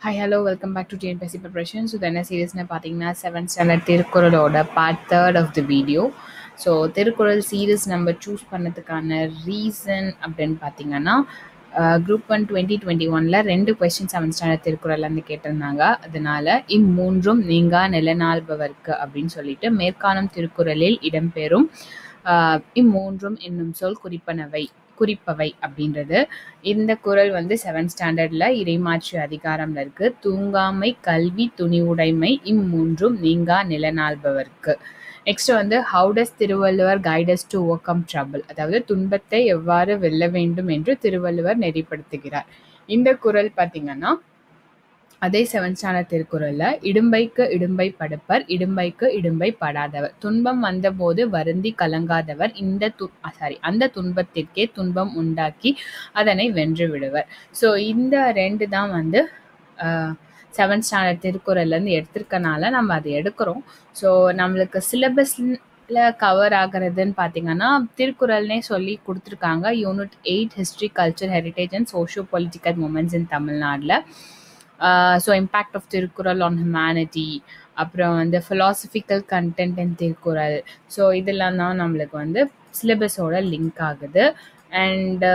Hi hello welcome back to TNPSC preparation so என்ன சீரீஸ்னு பார்த்தீங்கன்னா செவன்த் ஸ்டாண்டர்ட் திருக்குறளோட part third of the video so திருக்குறள் series நம்ம சூஸ் பண்ணதுக்கான ரீசன் அப்படின்னு பார்த்தீங்கன்னா குரூப் ஒன் டுவெண்ட்டி டுவெண்ட்டி ஒனில் ரெண்டு கொஸ்டின் செவன்த் ஸ்டாண்டர்ட் திருக்குறள்லேருந்து கேட்டிருந்தாங்க அதனால இம்மூன்றும் நீங்கா நிலநாள்பவர்க்கு அப்படின்னு சொல்லிட்டு மேற்காணும் திருக்குறளில் இடம்பெறும் ஆஹ் இம்மூன்றும் என்னும் சொல் குறிப்பனவை குறிப்பவை அப்படின்றது இந்த குறள் வந்து செவன்த் ஸ்டாண்டர்டில் இறைமாற்று அதிகாரம்ல இருக்கு தூங்காமை கல்வி துணிவுடைமை இம்மூன்றும் நீங்கா நிலநாள்பவர்க்கு நெக்ஸ்ட் வந்து how does Thiruvalluvar guides to overcome trouble அதாவது துன்பத்தை எவ்வாறு வெல்ல வேண்டும் என்று திருவள்ளுவர் நெறிப்படுத்துகிறார் இந்த குறள் பார்த்தீங்கன்னா அதே செவன்த் ஸ்டாண்டர்ட் திருக்குறளில் இடும்பைக்கு இடும்பை படுப்பர் இடும்பைக்கு இடும்பை படாதவர் துன்பம் வந்தபோது வருந்தி கலங்காதவர் இந்த து சாரி அந்த துன்பத்திற்கே துன்பம் உண்டாக்கி அதனை வென்று விடுவர் ஸோ இந்த ரெண்டு தான் வந்து செவன்த் ஸ்டாண்டர்ட் திருக்குறள்லேருந்து எடுத்திருக்கனால நம்ம அதை எடுக்கிறோம் ஸோ நம்மளுக்கு சிலபஸில் கவர் ஆகிறதுன்னு பார்த்தீங்கன்னா திருக்குறள்னே சொல்லி கொடுத்துருக்காங்க unit eight history culture heritage and socio political moments in தமிழ்நாட்டில் so impact of Thirukkural on humanity அப்புறம் வந்து philosophical content in Thirukkural so இதெல்லாம் தான் நம்மளுக்கு வந்து சிலபஸோட லிங்க் ஆகுது and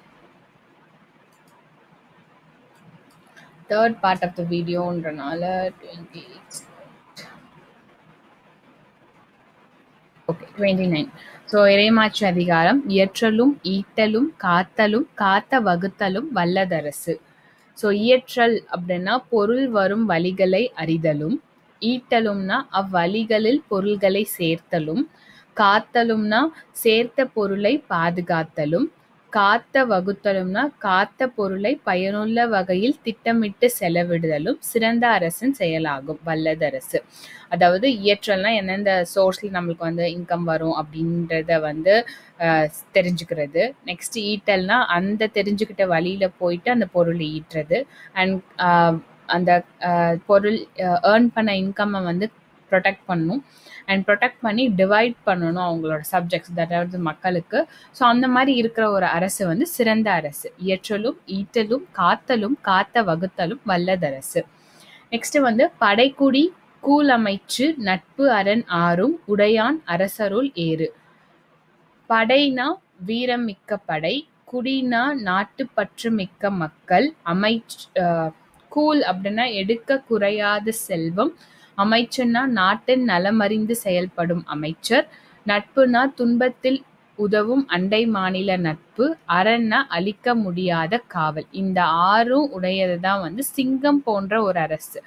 third part of the வீடியோன்றனால twenty okay twenty nine so இறைமாற்று அதிகாரம் இயற்றலும் ஈட்டலும் காத்தலும் காத்த வகுத்தலும் வல்லதரசு ஸோ இயற்றல் அப்படின்னா பொருள் வரும் வழிகளை அறிதலும் ஈட்டலும்னா அவ்வழிகளில் பொருள்களை சேர்த்தலும் காத்தலும்னா சேர்த்த பொருளை பாதுகாத்தலும் காத்த வகுத்தலும்னா காத்த பொருளை பயனுள்ள வகையில் திட்டமிட்டு செலவிடுதலும் சிறந்த அரசின் செயலாகும் வல்லதரசு அதாவது இயற்றல்னா எந்தெந்த சோர்ஸில் நம்மளுக்கு வந்து இன்கம் வரும் அப்படின்றத வந்து தெரிஞ்சுக்கிறது நெக்ஸ்ட் ஈட்டல்னா அந்த தெரிஞ்சுக்கிட்ட வழியில் போயிட்டு அந்த பொருளை ஈட்டுறது அண்ட் அந்த பொருள் ஏர்ன் பண்ண இன்கம்மை வந்து ப்ரொடெக்ட் பண்ணணும் அண்ட் ப்ரொடெக்ட் பண்ணி டிவைட் பண்ணணும் அவங்களோட சப்ஜெக்ட்ஸ் அதாவது மக்களுக்கு ஸோ அந்த மாதிரி இருக்கிற ஒரு அரசு வந்து சிறந்த அரசு இயற்றலும் ஈட்டலும் காத்தலும் காத்த வகுத்தலும் வல்லதரசு நெக்ஸ்ட் வந்து படைக்குடி கூலமைச்சு நட்பு அரண் ஆறும் உடையான் அரசருள் ஏறு படைனா வீரம் மிக்க படை குடினா நாட்டுப்பற்று மிக்க மக்கள் அமைச் கூல் அப்படின்னா எடுக்க குறையாத செல்வம் அமைச்சர்னா நாட்டின் நலமறிந்து செயல்படும் அமைச்சர் நட்புனா துன்பத்தில் உதவும் அண்டை மாநில நட்பு அறன்னா அழிக்க முடியாத காவல் இந்த ஆறும் உடையது தான் வந்து சிங்கம் போன்ற ஒரு அரசு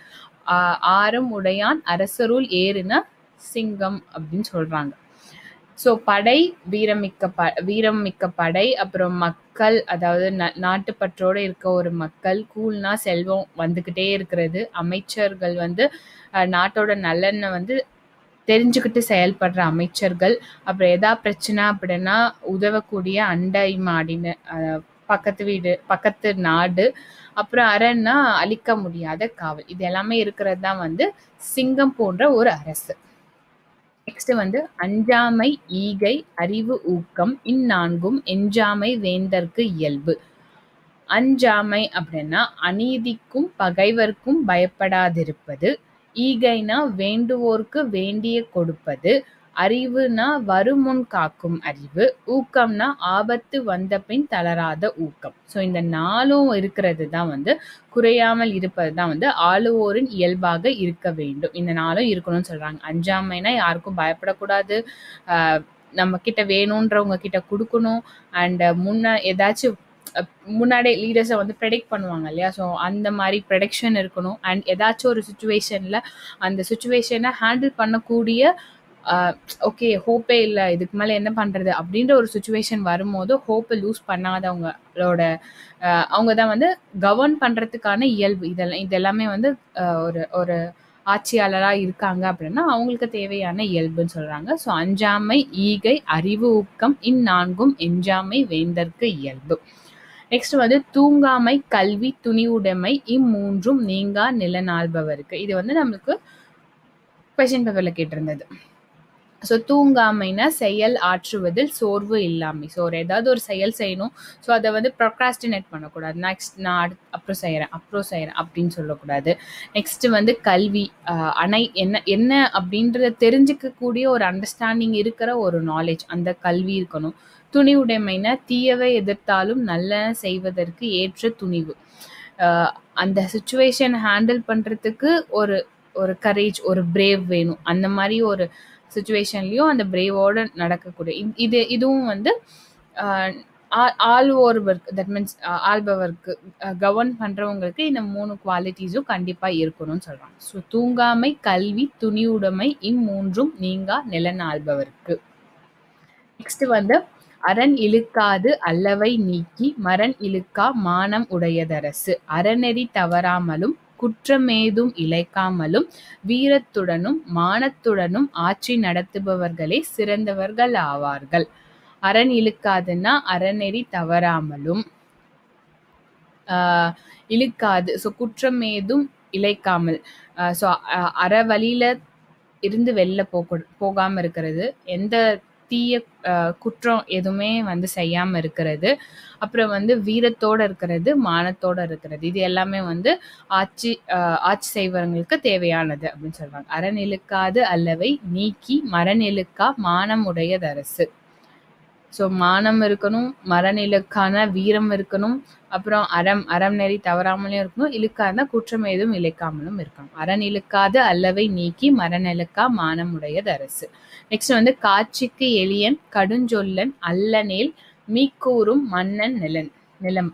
ஆறும் உடையான் அரசருள் ஏறுனா சிங்கம் அப்படின்னு சொல்றாங்க ஸோ படை வீரமிக்க ப வீரம் மிக்க படை அப்புறம் மக்கள் அதாவது ந நாட்டுப்பற்றோடு இருக்க ஒரு மக்கள் கூல்னா செல்வம் வந்துக்கிட்டே இருக்கிறது அமைச்சர்கள் வந்து நாட்டோட நலனை வந்து தெரிஞ்சுக்கிட்டு செயல்படுற அமைச்சர்கள் அப்புறம் எதா பிரச்சனை அப்படின்னா உதவக்கூடிய அண்டை மாடின பக்கத்து வீடு பக்கத்து நாடு அப்புறம் அரணா அழிக்க முடியாத காவல் இது எல்லாமே இருக்கிறது தான் வந்து சிங்கம் போன்ற ஒரு அரசு நெக்ஸ்ட் வந்து அஞ்சாமை ஈகை அறிவு ஊக்கம் இந்நான்கும் எஞ்சாமை வேந்தற்கு இயல்பு அஞ்சாமை அப்படின்னா அநீதிக்கும் பகைவர்க்கும் பயப்படாதிருப்பது ஈகைனா வேண்டுவோர்க்கு வேண்டிய கொடுப்பது அறிவுனா வருமுன் காக்கும் அறிவு ஊக்கம்னா ஆபத்து வந்த பின் தளராத ஊக்கம் ஸோ இந்த நாளும் இருக்கிறது தான் வந்து குறையாமல் இருப்பது தான் வந்து ஆளுவோரின் இயல்பாக இருக்க வேண்டும் இந்த நாளும் இருக்கணும்னு சொல்றாங்க அஞ்சாமைனா யாருக்கும் பயப்படக்கூடாது நம்ம கிட்ட வேணுன்றவங்க கிட்ட கொடுக்கணும் அண்ட் முன்ன ஏதாச்சும் முன்னாடி லீடர்ஸை வந்து ப்ரெடிக்ட் பண்ணுவாங்க இல்லையா ஸோ அந்த மாதிரி ப்ரெடிக்ஷன் இருக்கணும் அண்ட் ஏதாச்சும் ஒரு சுச்சுவேஷனில் அந்த சுச்சுவேஷனை ஹேண்டில் பண்ணக்கூடிய ஓகே ஹோப்பே இல்லை இதுக்கு மேலே என்ன பண்ணுறது அப்படின்ற ஒரு சுச்சுவேஷன் வரும்போது ஹோப்பை லூஸ் பண்ணாதவங்களோட அவங்க தான் வந்து கவர்ன் பண்ணுறதுக்கான இயல்பு இதெல்லாம் இதெல்லாமே வந்து ஒரு ஒரு ஆட்சியாளராக இருக்காங்க அப்படின்னா அவங்களுக்கு தேவையான இயல்புன்னு சொல்கிறாங்க ஸோ அஞ்சாமை ஈகை அறிவு ஊக்கம் இந்நான்கும் எஞ்சாமை வேந்தற்கு இயல்பு நெக்ஸ்ட் வந்து தூங்காமை கல்வி துணிவுடைமை இம்மூன்றும் நீங்கா நிலநாள்பவருக்கு இது வந்து நம்மளுக்கு கொஸ்டின் பேப்பரில் கேட்டிருந்தது ஸோ தூங்காமைனா செயல் ஆற்றுவதில் சோர்வு இல்லாமை ஸோ ஒரு ஏதாவது ஒரு செயல் செய்யணும் ஸோ அதை வந்து ப்ரொக்ராஸ்டினேட் பண்ணக்கூடாது நெக்ஸ்ட் நான் அடுத் அப்புறம் செய்கிறேன் அப்புறம் செய்கிறேன் அப்படின்னு சொல்லக்கூடாது நெக்ஸ்ட்டு வந்து கல்வி ஆஹ் அனை என்ன என்ன அப்படின்றத தெரிஞ்சுக்கக்கூடிய ஒரு அண்டர்ஸ்டாண்டிங் இருக்கிற ஒரு நாலேஜ் அந்த கல்வி இருக்கணும் துணிவுடைமைனா தீயவை எதிர்த்தாலும் நல்லன செய்வதற்கு ஏற்ற துணிவு ஆஹ் அந்த சுச்சுவேஷன் ஹேண்டில் பண்ணுறதுக்கு ஒரு ஒரு கரேஜ் ஒரு பிரேவ் வேணும் அந்த மாதிரி ஒரு சுச்சுவேஷன்லேயும் அந்த பிரேவோட நடக்கக்கூடிய இது- இது இதுவும் வந்து ஆஹ் ஆ- ஆள்வோர்வர்க்கு தட் மீன்ஸ் ஆள்பவர்க்கு கவர்ன் பண்ணுறவங்களுக்கு இந்த மூணு குவாலிட்டிஸும் கண்டிப்பாக இருக்கணும்னு சொல்கிறாங்க ஸோ தூங்காமை கல்வி துணிவுடைமை இம்மூன்றும் நீங்கா நிலன் ஆள்பவர்க்கு நெக்ஸ்ட் வந்து அரண் இழுக்காது அல்லவை நீக்கி மரண் இழுக்கா மானம் உடையதரசு அறநெறி தவறாமலும் குற்றமேதும் இழைக்காமலும் வீரத்துடனும் மானத்துடனும் ஆட்சி நடத்துபவர்களே சிறந்தவர்கள் ஆவார்கள் அரண் இழுக்காதுன்னா அறநெறி தவறாமலும் ஆஹ் இழுக்காது ஸோ குற்றம் ஏதும் இழைக்காமல் ஸோ அற வழியில இருந்து வெளில போக போகாமல் இருக்கிறது எந்த தீய ஆஹ் குற்றம் எதுவுமே வந்து செய்யாமல் இருக்கிறது அப்புறம் வந்து வீரத்தோட இருக்கிறது மானத்தோட இருக்கிறது இது எல்லாமே வந்து ஆட்சி ஆஹ் ஆட்சி செய்வர்களுக்கு தேவையானது அப்படின்னு சொல்றாங்க அரண் இழுக்காது அல்லவை நீக்கி மரண் இழுக்கா மானம் உடையதரசு ஸோ மானம் இருக்கணும் மரநிலுக்கான வீரம் இருக்கணும் அப்புறம் அறம் அறம் நெறி தவறாமலும் இருக்கணும் இழுக்காத குற்றம் ஏதும் இழைக்காமலும் இருக்கணும் அரண் இழுக்காது அல்லவை நீக்கி மரநிலுக்கா மானம் உடையது அரசு நெக்ஸ்ட் வந்து காட்சிக்கு எளியன் கடுஞ்சொல்லன் அல்லனேல் மீக்கூறும் மன்னன் நிலன் நிலம்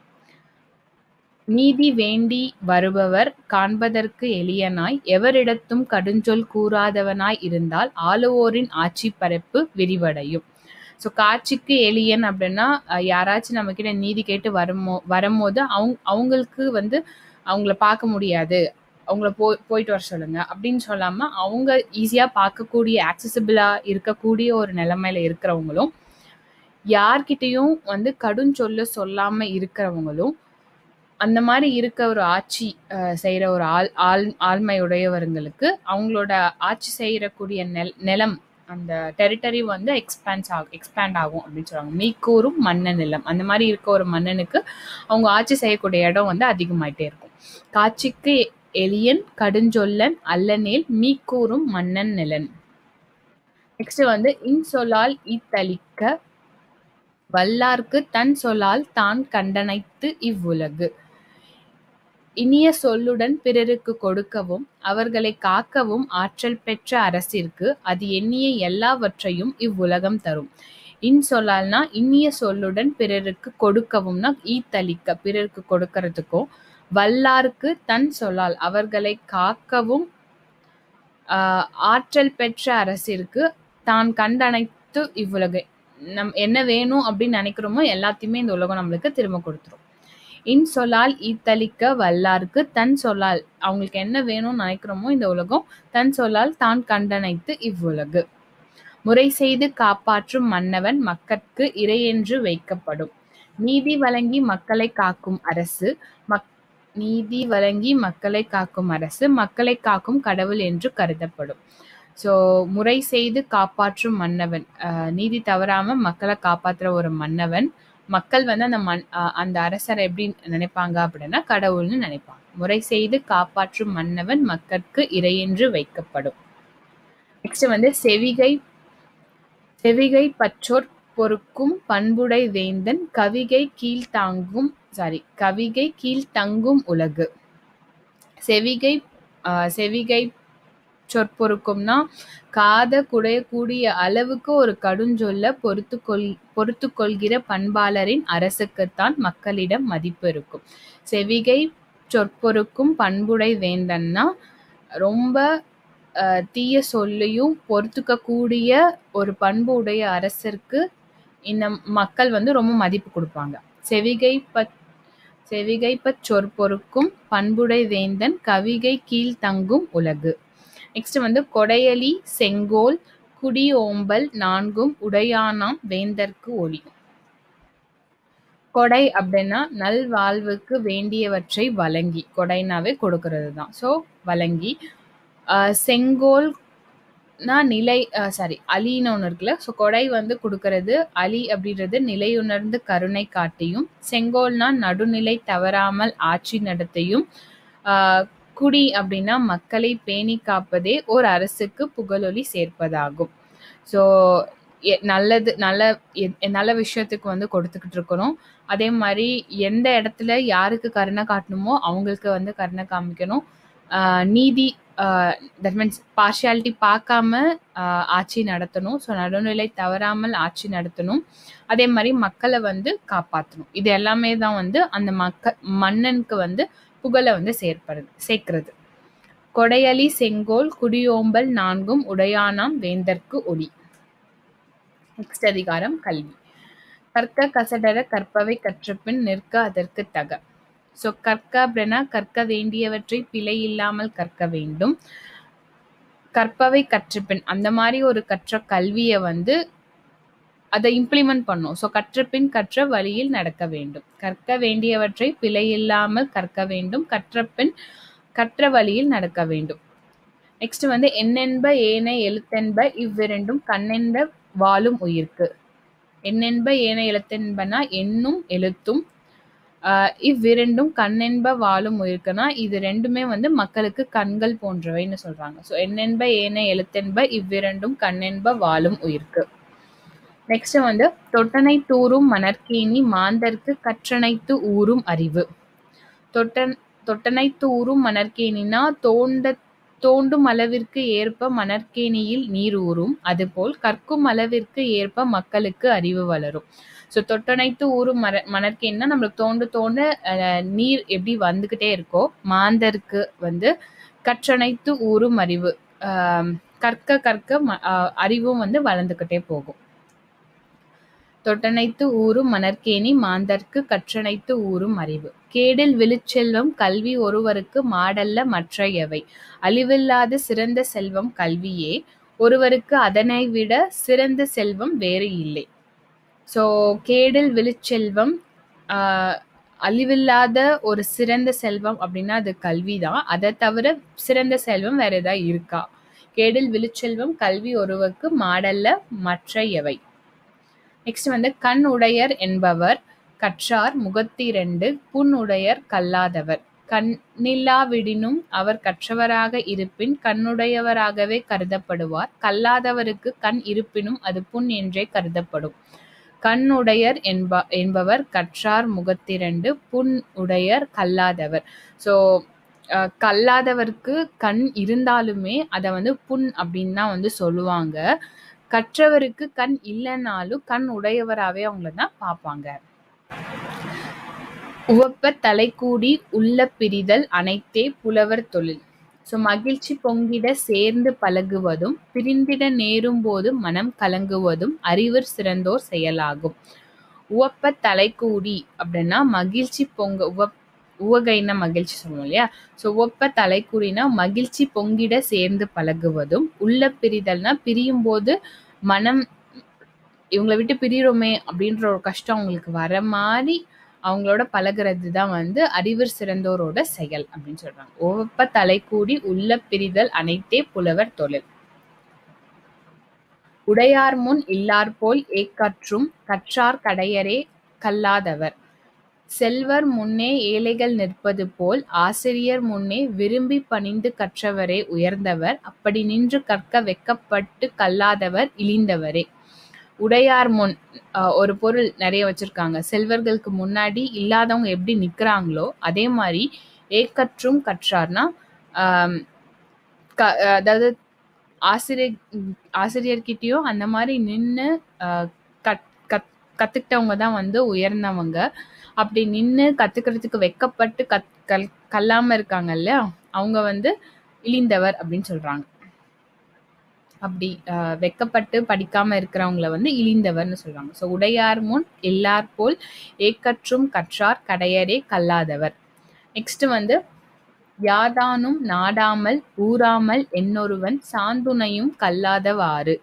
நீதி வேண்டி வருபவர் காண்பதற்கு எளியனாய் எவரிடத்தும் கடுஞ்சொல் கூறாதவனாய் இருந்தால் ஆளுவோரின் ஆட்சி பரப்பு விரிவடையும் ஸோ காட்சிக்கு எளியன் அப்படின்னா அஹ், யாராச்சும் நம்ம கிட்ட நீதி கேட்டு வருமோ வரும்போது அவங்க அவங்களுக்கு வந்து அவங்கள பார்க்க முடியாது அவங்கள போ போயிட்டு வர சொல்லுங்க அப்படின்னு சொல்லாம அவங்க ஈஸியா பார்க்கக்கூடிய ஆக்சசிபிளா இருக்கக்கூடிய ஒரு நிலைமையில இருக்கிறவங்களும் யார்கிட்டயும் வந்து கடுஞ்சொல்ல சொல்லாம இருக்கிறவங்களும் அந்த மாதிரி இருக்க ஒரு ஆட்சி அஹ், செய்யற ஒரு ஆள் ஆள் ஆள்மையுடையவர்களுக்கு அவங்களோட ஆட்சி செய்யக்கூடிய நெல் நிலம் அந்த டெரிட்டரி வந்து எக்ஸ்பேன்ஸ் ஆகும் எக்ஸ்பேண்ட் ஆகும் அப்படின்னு சொல்லுவாங்க மீக்கூறும் மன்ன நிலம் அந்த மாதிரி இருக்க ஒரு மன்னனுக்கு அவங்க ஆட்சி செய்யக்கூடிய இடம் வந்து அதிகமாயிட்டே இருக்கும் காட்சிக்கு எளியன் கடுஞ்சொல்லன் அல்லனேல் மீக்கூறும் மன்னன் நிலன் நெக்ஸ்ட் வந்து இன்சொல்லால் ஈத்தளிக்க வல்லார்க்கு தன் சொல்லால் தான் கண்டனைத்து இவ்வுலகு இனிய சொல்லுடன் பிறருக்கு கொடுக்கவும் அவர்களை காக்கவும் ஆற்றல் பெற்ற அரசிற்கு அது எண்ணிய எல்லாவற்றையும் இவ்வுலகம் தரும் இன் சொல்லால்னா இனிய சொல்லுடன் பிறருக்கு கொடுக்கவும்னா ஈத்தளிக்க பிறருக்கு கொடுக்கறதுக்கும் வல்லார்க்கு தன் சொல்லால் அவர்களை காக்கவும் ஆஹ், ஆற்றல் பெற்ற அரசிற்கு தான் கண்டனைத்து இவ்வுலகு நம் என்ன வேணும் அப்படின்னு நினைக்கிறோமோ எல்லாத்தையுமே இந்த உலகம் நம்மளுக்கு திரும்ப கொடுத்துரும் இன் சொல்லால் ஈத்தளிக்க வல்லார்க்கு தன் சொல்லால் அவங்களுக்கு என்ன வேணும்னு நினைக்கிறோமோ இந்த உலகம் தன் சொல்லால் தான் கண்டனைத்து இவ்வுலகு முறை செய்து காப்பாற்றும் மன்னவன் மக்கட்கு இறையென்று வைக்கப்படும் நீதி வழங்கி மக்களை காக்கும் அரசு மக் நீதி வழங்கி மக்களை காக்கும் அரசு மக்களை காக்கும் கடவுள் என்று கருதப்படும் ஸோ முறை செய்து காப்பாற்றும் மன்னவன் அஹ், நீதி தவறாம மக்களை காப்பாத்துற ஒரு மன்னவன் மக்கள் வந்து அந்த மண் அஹ், அந்த அரசரை எப்படி நினைப்பாங்க அப்படின்னா கடவுள்னு நினைப்பாங்க முறை செய்து காப்பாற்றும் மன்னவன் மக்கட்கு இறையென்று வைக்கப்படும் நெக்ஸ்ட் வந்து செவிகை செவிகை பற்றோர் பொறுக்கும் பண்புடை வேந்தன் கவிகை கீழ்த்தாங்கும் சாரி கவிகை கீழ்த்தங்கும் உலகு செவிகை ஆஹ், செவிகை சொற்பொருக்கும்னா காத குடையக்கூடிய அளவுக்கு ஒரு கடுஞ்சொல்ல பொறுத்து கொள் பொறுத்து கொள்கிற பண்பாளரின் அரசுக்குத்தான் மக்களிடம் மதிப்பு இருக்கும் செவிகை சொற்பொருக்கும் பண்புடை வேந்தன்னா ரொம்ப அஹ், தீய சொல்லையும் பொறுத்துக்கக்கூடிய ஒரு பண்பு உடைய அரசருக்கு இந்த மக்கள் வந்து ரொம்ப மதிப்பு கொடுப்பாங்க செவிகை பத் செவிகைப்பச் சொற்பொருக்கும் பண்புடை வேந்தன் கவிகை கீழ்த்தங்கும் உலகு நெக்ஸ்ட் வந்து கொடையலி செங்கோல் குடி ஓம்பல் நான்கும் உடையானாம் வேந்தர்க்கு ஒளி கொடை அப்படின்னா நல்வாழ்வுக்கு வேண்டியவற்றை வழங்கி கொடைனாவே கொடுக்கறது தான் ஸோ வழங்கி ஆஹ் செங்கோல் கொடைனா நிலை அ சாரி அலின்னு ஒண்ணு இருக்குல்ல. ஸோ கொடை வந்து குடுக்கறது. அலி அப்படின்றது நிலையுணர்ந்து கருணை காட்டியும், செங்கோல்னா நடுநிலை தவறாமல் ஆட்சி நடத்தியும், ஆ குடி அப்படின்னா மக்களை பேணிக் காப்பதே ஓர் அரசுக்கு புகழொளி சேர்ப்பதாகும். ஸோ எ நல்லது நல்ல எ நல்ல விஷயத்துக்கு வந்து கொடுத்துக்கிட்டு இருக்கணும். அதே மாரி எந்த இடத்துல யாருக்கு கருணை காட்டணுமோ, அவங்களுக்கு வந்து கருணை காமிக்கணும். ஆ நீதி ஆ தட் மீன்ஸ் பார்ஷியாலிட்டி பார்க்காம ஆ ஆட்சி நடத்தணும். ஸோ நடுநிலை தவறாமல் ஆட்சி நடத்தணும். அதே மாரி மக்கள வந்து காப்பாத்தணும். இது எல்லாமே தான் வந்து அந்த மக்க மன்னனுக்கு வந்து புகழ வந்து சேர்ப்பது சேர்க்கிறது. கொடையளி செங்கோல் குடியோம்பல் நான்கும் உடையானாம் வேந்தர்க்கு ஒளி. நெக்ஸ்ட் அதிகாரம் கல்வி. கற்க கசடற கற்பவை கற்றபின் நிற்க அதற்குத் தக. ஸோ கற்க அப்படின்னா கற்க வேண்டியவற்றை பிழை இல்லாமல் கற்க வேண்டும். கற்பவை கற்றபின் அந்த மாரி ஒரு கற்ற கல்விய வந்து அத இம்ப்ளிமெண்ட் பண்ணணும். ஸோ கற்றபின் கற்ற வழியில் நடக்க வேண்டும். கற்க வேண்டியவற்றை பிழை இல்லாமல் கற்க வேண்டும். கற்றபின் கற்ற வழியில் நடக்க வேண்டும். நெக்ஸ்ட் வந்து எண்ணென்ப ஏனை எழுத்தென்ப இவ்விரண்டும் கண்ணென்ப வாழும் உயிர்க்கு. எண்ணென்ப ஏனை எழுத்தென்பனா எண்ணும் எழுத்தும். ஆ இவ்விரண்டும் கண்ணென்ப வாழும் உயிர்க்குனா, இது 2மே வந்து மக்களுக்கு கண்கள் போன்றவைன்னு சொல்றாங்க. ஸோ எண்ணென்ப ஏனை எழுத்தென்ப இவ்விரண்டும் கண்ணென்ப வாழும் உயிர்க்கு. நெக்ஸ்ட் வந்து தொட்டனை தூறும் மணற்கேணி மாந்தர்க்கு கற்றனைத்து ஊறும் அறிவு. தொட்டன் தொட்டனைத்து ஊறும் மணற்கேணினா தோண்ட தோண்டும் அளவிற்கு ஏற்ப மணற்கேணியில் நீர் ஊறும். அதுபோல் கற்கும் அளவிற்கு ஏற்ப மக்களுக்கு அறிவு வளரும். ஸோ தொட்டனைத்து ஊறும் மர மணற்கேணினா நம்மளுக்கு தோண்ட தோண்ட அ நீர் எப்படி வந்துகிட்டே இருக்கோ, மாந்தருக்கு வந்து கற்றனைத்து ஊறும் அறிவு. ஆ கற்க கற்க ம அ அறிவும் வந்து வளர்ந்துகிட்டே போகும். தொட்டனைத்து ஊறும் மணற்கேணி மாந்தர்க்கு கற்றனைத்து ஊறும் அறிவு. கேடில் விழுச்செல்வம் கல்வி ஒருவருக்கு மாடல்ல மற்ற எவை. அழிவில்லாத சிறந்த செல்வம் கல்வியே. ஒருவருக்கு அதனைவிட சிறந்த செல்வம் வேறு இல்லை. ஸோ கேடில் விழுச்செல்வம் ஆ அழிவில்லாத ஒரு சிறந்த செல்வம் அப்படின்னா அது கல்வி தான். அத தவிர சிறந்த செல்வம் வேற ஏதாவது இருக்கா? கேடில் விழுச்செல்வம் கல்வி ஒருவருக்கு மாடல்ல மற்ற எவை. நெக்ஸ்ட் வந்து கண் உடையர் என்பவர் கற்றார் முகத்திரண்டு புண் உடையர் கல்லாதவர். கண்ணில்லாவிடினும் அவர் கற்றவராக இருப்பின் கண்ணுடையவராகவே கருதப்படுவார். கல்லாதவருக்கு கண் இருப்பினும் அது புண் என்றே கருதப்படும். கண் உடையர் என்ப என்பவர் கற்றார் முகத்திரண்டு புண் உடையர் கல்லாதவர். ஸோ அ கல்லாதவருக்கு கண் இருந்தாலுமே அத வந்து புண் அப்படின்னு தான் வந்து சொல்லுவாங்க. கற்றவருக்கு கண் இல்லனாலும் கண் உடையவராவே அவங்கள தான் பார்ப்பாங்க. உவப்பத் தலைக்கூடி உள்ளப் பிரிதல் அனைத்தே புலவர் தொழில். ஸோ மகிழ்ச்சி பொங்கிட சேர்ந்து பழகுவதும், பிரிந்திட நேரும்போது மனம் கலங்குவதும் அறிவிற் சிறந்தோர் செயலாகும். உவப்பத் தலைக்கூடி அப்படின்னா மகிழ்ச்சி பொங்க உவப் உவகைன்னா மகிழ்ச்சி சொல்லுவோம் இல்லையா? ஸோ உவப்பத் தலைக்கூடினா மகிழ்ச்சி பொங்கிட சேர்ந்து பழகுவதும், உள்ளப் பிரிதல்னா பிரியும்போது மனம் இவங்கள விட்டு பிரியிறோமே அப்படின்ற ஒரு கஷ்டம் அவங்களுக்கு வர மாரி அவங்களோட பழகுறது தான் வந்து அறிவிற் சிறந்தோரோட செயல் அப்படின்னு சொல்றாங்க. உவப்பத் தலைக்கூடி உள்ளப் பிரிதல் அனைத்தே புலவர் தொழில். உடையார்முன் இல்லார்போல் ஏக்கற்றும் கற்றார் கடையரே கல்லாதவர். செல்வர் முன்னே ஏழைகள் நிற்பது போல் ஆசிரியர் முன்னே விரும்பிப் பணிந்து கற்றவரே உயர்ந்தவர். அப்படி நின்று கற்க வெட்கப்பட்டுக் கல்லாதவர் இழிந்தவரே. உடையார் முன் அ ஒரு பொருள் நெறைய வச்சிருக்காங்க. செல்வர்களுக்கு முன்னாடி இல்லாதவங்க எப்படி நிக்கிறாங்களோ, அதே மாரி ஏக்கற்றும் கற்றார்னா, ஆம் க அதாவது ஆசிரியர் ஆசிரியர்கிட்டயும் அந்த மாரி நின்னு அ கத் கத் கத்துக்கிட்டவங்க தான் வந்து உயர்ந்தவங்க. அப்படி நின்னு கத்துக்கிறதுக்கு வெட்கப்பட்டு கத் கல் கல்லாம இருக்காங்க இல்லையா? அவங்க வந்து இழிந்தவர் அப்படின்னு சொல்றாங்க. அப்படி அ வெட்கப்பட்டு படிக்காம இருக்கிறவங்கள வந்து இழிந்தவர்ன்னு சொல்றாங்க. ஸோ உடையார் முன் இல்லார்போல் ஏக்கற்றும் கற்றார் கடையரே கல்லாதவர். நெக்ஸ்ட் வந்து யாதானும் நாடாமல் ஊராமல் என்னொருவன் சாந்துணையும் கல்லாதவாறு.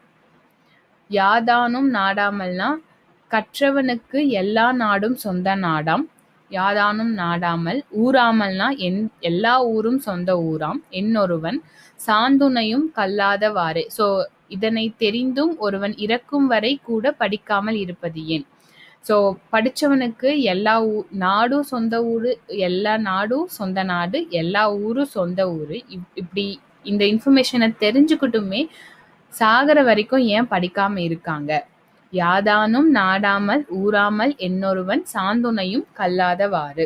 யாதானும் நாடாமல்னா கற்றவனுக்கு எல்லா நாடும் சொந்த நாடாம். யாதானும் நாடாமல் ஊராமல்னா என் எல்லா ஊரும் சொந்த ஊராம் என்னொருவன் சாந்துணையும் கல்லாதவாறே ஸோ இதனை தெரிந்தும் ஒருவன் இறக்கும் வரை கூட படிக்காமல் இருப்பது ஏன் ஸோ படிச்சவனுக்கு எல்லா ஊ நாடும் சொந்த ஊரு எல்லா நாடும் சொந்த நாடு எல்லா ஊரும் சொந்த ஊரு இப் இப்படி இந்த இன்ஃபர்மேஷனை தெரிஞ்சுக்கிட்டுமே சாகர வரைக்கும் ஏன் படிக்காம இருக்காங்க யாதானும் நாடாமல் ஊராமல் என்னொருவன் சாந்துணையும் கல்லாதவாறு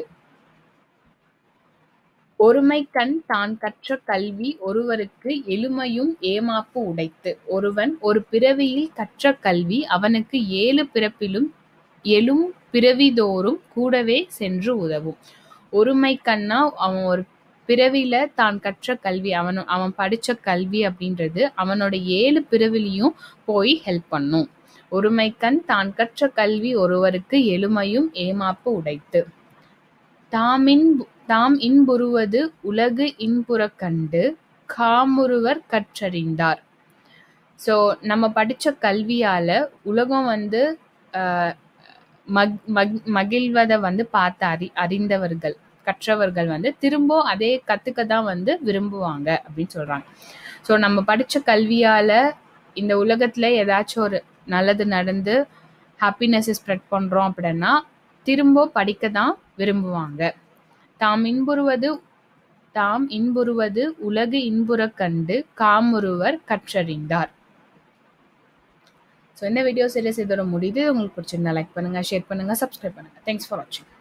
ஒருமைக்கண் தான் கற்ற கல்வி ஒருவருக்கு எளிமையும் ஏமாப்பு உடைத்து ஒருவன் ஒரு பிறவியில் கற்ற கல்வி அவனுக்கு ஏழு பிறப்பிலும் எழும் பிறவிதோறும் கூடவே சென்று உதவும் ஒருமைக்கண்ணா அவன் ஒரு பிறவியில தான் கற்ற கல்வி அவன் அவன் படிச்ச கல்வி அப்படின்றது அவனோட ஏழு பிறவிலையும் போய் ஹெல்ப் பண்ணும் ஒருமைக்கண் தான் கற்ற கல்வி ஒருவருக்கு எளிமையும் ஏமாப்பு உடைத்து தாமின் தாம் இன்புறுவது உலகு இன்புறக் கண்டு காமுறுவர் கற்றறிந்தார் ஸோ நம்ம படிச்ச கல்வியால உலகம் வந்து ஆஹ், மக் மக் மகிழ்வதை வந்து பார்த்து அறி அறிந்தவர்கள் கற்றவர்கள் வந்து திரும்ப அதே கத்துக்க தான் வந்து விரும்புவாங்க அப்படின்னு சொல்றாங்க ஸோ நம்ம படிச்ச கல்வியால இந்த உலகத்துல ஏதாச்சும் ஒரு நல்லது நடந்து ஹாப்பினஸ் ஸ்ப்ரெட் பண்றோம் அப்படின்னா திரும்ப படிக்க தான் விரும்புவாங்க தாம் இன்புறுவது தாம் இன்புறுவது உலகு இன்புறக் கண்டு காமுறுவர் கற்றறிந்தார் ஸோ இந்த வீடியோ சீரியஸ் இதோட முடியுது உங்களுக்கு பிடிச்சிருந்தா லைக் பண்ணுங்க ஷேர் பண்ணுங்க சப்ஸ்கிரைப் பண்ணுங்க தேங்க்ஸ் ஃபார் வாட்சிங்